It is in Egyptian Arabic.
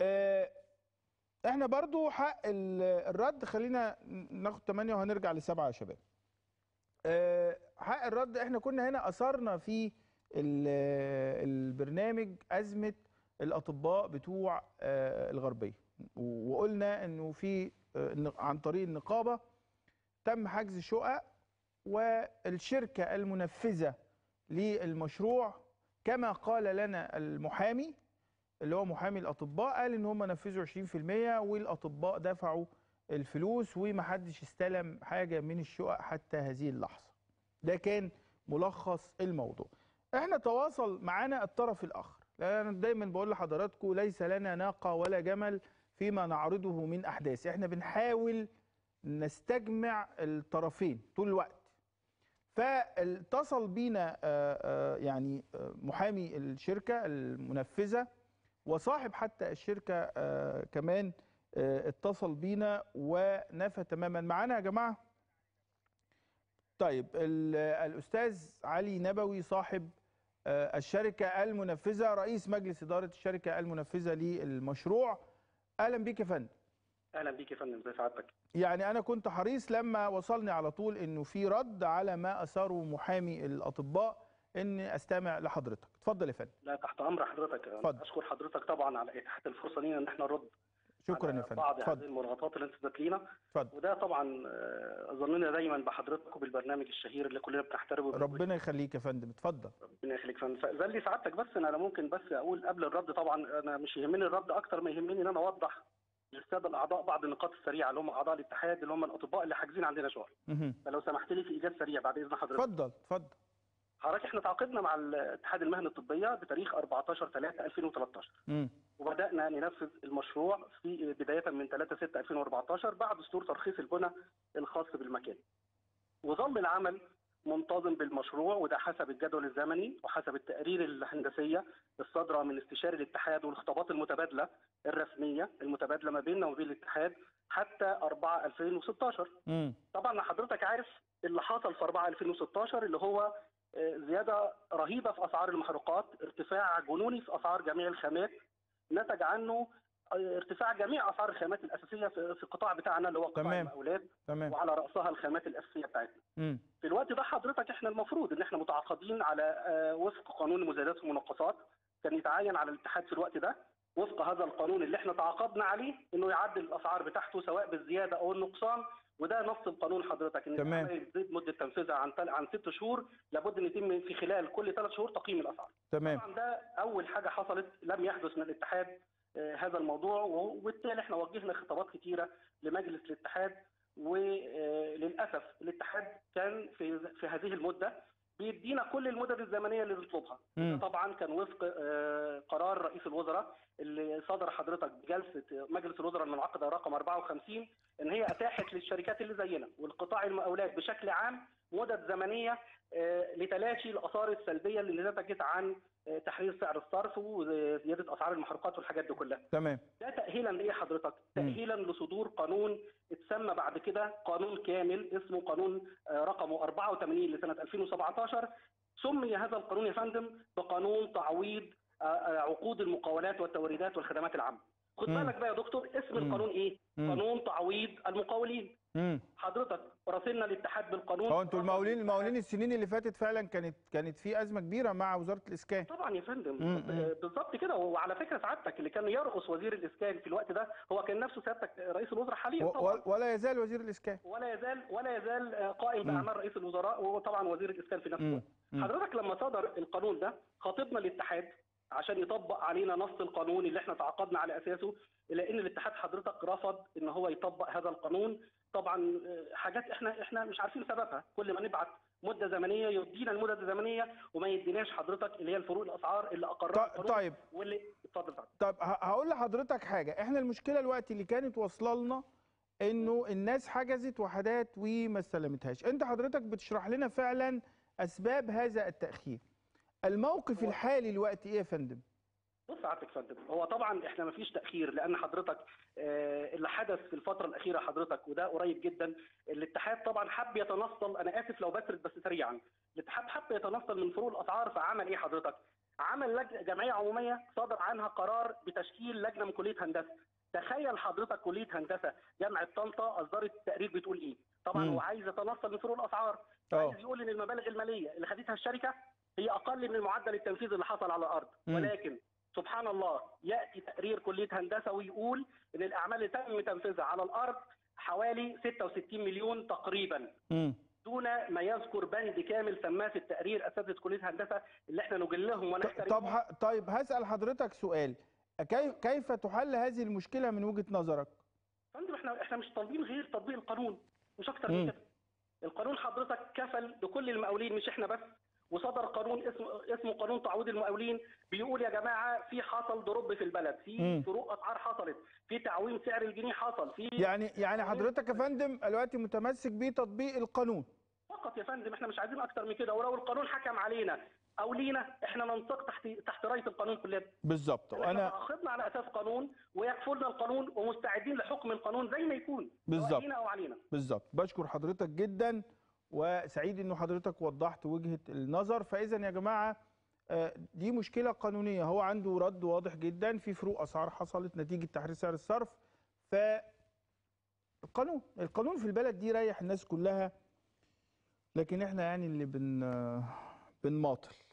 آه، احنا برضو حق ال- الرد خلينا ناخد 8 وهنرجع لسبعة يا شباب آه، حق الرد احنا كنا هنا اثرنا في ال- البرنامج ازمه الاطباء بتوع آه، الغربيه وقلنا انه في آه، إن- عن طريق النقابه تم حجز شقق والشركه المنفذه للمشروع كما قال لنا المحامي اللي هو محامي الاطباء قال ان هم نفذوا 20% والاطباء دفعوا الفلوس ومحدش استلم حاجه من الشقق حتى هذه اللحظه. ده كان ملخص الموضوع. احنا تواصل معانا الطرف الاخر، لان انا دايما بقول لحضراتكم ليس لنا ناقه ولا جمل فيما نعرضه من احداث، احنا بنحاول نستجمع الطرفين طول الوقت. فاتصل بينا آه، آه، يعني آه، محامي الشركه المنفذه وصاحب حتى الشركه آه، كمان آه، اتصل بينا ونفى تماما معانا يا جماعه طيب ال- الاستاذ علي نبوي صاحب آه، الشركه المنفذه رئيس مجلس اداره الشركه المنفذه للمشروع اهلا بيك يا فندم اهلا بيك يا فندم زي سعادتك يعني انا كنت حريص لما وصلني على طول انه في رد على ما اثاره محامي الاطباء اني استمع لحضرتك اتفضل يا فندم لا تحت امر حضرتك اتفضل. اشكر حضرتك طبعا على اتاحه الفرصه لينا ان احنا نرد شكرا على يا فندم بعض هذه اتفضل المرغطات اللي انت اديت لينا اتفضل وده طبعا آه، ظننا دايما بحضرتك وبالبرنامج الشهير اللي كلنا بنحترمه ربنا يخليك يا فندم اتفضل ربنا يخليك فندم فزلي سعادتك بس انا ممكن بس اقول قبل الرد طبعا انا مش يهمني الرد اكتر ما يهمني ان انا اوضح للساده الاعضاء بعض النقاط السريعه اللي هم اعضاء الاتحاد اللي هم الاطباء اللي حاجزين عندنا شغل مهم. فلو سمحت لي في ايجاز سريع بعد اذن حضرتك اتفضل اتفضل حضرتك احنا تعاقدنا مع الاتحاد المهني الطبيه بتاريخ 14 3 2013 مم. وبدانا ننفذ المشروع في بدايه من 3 6 2014 بعد صدور ترخيص البنى الخاص بالمكان. وظل العمل منتظم بالمشروع وده حسب الجدول الزمني وحسب التقارير الهندسيه الصادره من استشاري الاتحاد والخطابات المتبادله الرسميه المتبادله ما بيننا وبين الاتحاد حتى 4 2016 مم. طبعا حضرتك عارف اللي حصل في 4 2016 اللي هو آه، زياده رهيبه في اسعار المحروقات ارتفاع جنوني في اسعار جميع الخامات نتج عنه آه، ارتفاع جميع اسعار الخامات الاساسيه في في القطاع بتاعنا اللي هو قطاع تمام. المقاولات تمام وعلى راسها الخامات الاساسيه بتاعتنا مم. في الوقت ده حضرتك احنا المفروض ان احنا متعاقدين على آه، وفق قانون المزايدات والمناقصات كان يتعين على الاتحاد في الوقت ده وفق هذا القانون اللي احنا تعاقدنا عليه انه يعدل الاسعار بتاعته سواء بالزياده او النقصان وده نص القانون حضرتك ان تمام. العملية تزيد مده تنفيذها عن تل- عن ست شهور لابد ان يتم في خلال كل ثلاث شهور تقييم الاسعار. تمام طبعا ده اول حاجه حصلت لم يحدث من الاتحاد آه، هذا الموضوع وبالتالي احنا وجهنا خطابات كتيره لمجلس الاتحاد وللاسف الاتحاد كان في في هذه المده بيدينا كل المدد الزمنيه اللي بنطلبها مم. ده طبعا كان وفق آه، قرار رئيس الوزراء اللي صدر حضرتك بجلسه مجلس الوزراء المنعقده رقم 54 ان هي اتاحت للشركات اللي زينا والقطاع المقاولات بشكل عام مدد زمنيه آه، لتلاشي الاثار السلبيه اللي نتجت عن آه، تحرير سعر الصرف وزياده اسعار المحروقات والحاجات دي كلها. تمام ده تأهيلا لإيه حضرتك؟ تأهيلا لصدور قانون اتسمى بعد كده قانون كامل اسمه قانون آه، رقمه 84 لسنة 2017 سمي هذا القانون يا فندم بقانون تعويض آه، آه، عقود المقاولات والتوريدات والخدمات العامة. خد مم. بالك بقى يا دكتور اسم مم. القانون ايه؟ مم. قانون تعويض المقاولين. مم. حضرتك راسلنا الاتحاد بالقانون هو انتوا المقاولين المقاولين السنين اللي فاتت فعلا كانت كانت في ازمه كبيره مع وزاره الاسكان طبعا يا فندم مم، مم. بالظبط كده وعلى فكره سعادتك اللي كان يرأس وزير الاسكان في الوقت ده هو كان نفسه سيادتك رئيس الوزراء حاليا و- طبعا و- ولا يزال وزير الاسكان ولا يزال ولا يزال آه، قائم باعمال رئيس الوزراء وهو طبعا وزير الاسكان في نفس مم. الوقت. مم. حضرتك لما صدر القانون ده خاطبنا الاتحاد عشان يطبق علينا نص القانون اللي احنا تعاقدنا على اساسه الا ان الاتحاد حضرتك رفض ان هو يطبق هذا القانون طبعا آه، حاجات احنا احنا مش عارفين سببها كل ما نبعت مده زمنيه يدينا المده الزمنيه وما يديناش حضرتك اللي هي الفروق الاسعار اللي اقرها ط- القانون طيب. واللي اتفضل سعادتك. طب ه- هقول لحضرتك حاجه احنا المشكله الوقت اللي كانت واصله لنا انه الناس حجزت وحدات وما استلمتهاش انت حضرتك بتشرح لنا فعلا اسباب هذا التاخير الموقف الحالي الوقت ايه يا فندم بص سعادتك يا فندم هو طبعا احنا ما فيش تاخير لان حضرتك آه، اللي حدث في الفتره الاخيره حضرتك وده قريب جدا الاتحاد طبعا حب يتنصل انا اسف لو بسرد بس سريعا الاتحاد حب يتنصل من فروق الاسعار فعمل ايه حضرتك عمل لج... جمعيه عموميه صدر عنها قرار بتشكيل لجنه من كليه هندسه تخيل حضرتك كليه هندسه جامعه طنطا اصدرت تقرير بتقول ايه طبعا مم. هو عايز يتنصل من فروق الاسعار اه عايز يقول ان المبالغ الماليه اللي خدتها الشركه هي اقل من المعدل التنفيذي اللي حصل على الارض مم. ولكن سبحان الله ياتي تقرير كليه هندسه ويقول ان الاعمال اللي تم تنفيذها على الارض حوالي 66 مليون تقريبا مم. دون ما يذكر بند كامل سماه في التقرير اساتذه كليه هندسه اللي احنا نجلهم ط- ونحترمهم طب ح- طيب هسال حضرتك سؤال كيف كيف تحل هذه المشكله من وجهه نظرك فندم احنا احنا مش طالبين غير تطبيق القانون مش اكتر مم. من كده القانون حضرتك كفل لكل المقاولين مش احنا بس وصدر قانون اسمه اسمه قانون تعويض المقاولين بيقول يا جماعه في حصل دروب في البلد مم. في فروق اسعار حصلت في تعويم سعر الجنيه حصل في يعني يعني حضرتك يا فندم دلوقتي متمسك بتطبيق القانون فقط يا فندم احنا مش عايزين اكتر من كده ولو القانون حكم علينا او لينا احنا ننطق تحت تحت رايه القانون كلنا بالظبط احنا وانا تعاقدنا على اساس قانون ويكفلنا القانون ومستعدين لحكم القانون زي ما يكون سواء بالظبط. لينا او علينا بالظبط بشكر حضرتك جدا وسعيد انه حضرتك وضحت وجهه النظر فاذا يا جماعه آه، دي مشكله قانونيه هو عنده رد واضح جدا في فروق اسعار حصلت نتيجه تحرير سعر الصرف ف القانون القانون في البلد دي ريح الناس كلها لكن احنا يعني اللي بن بنماطل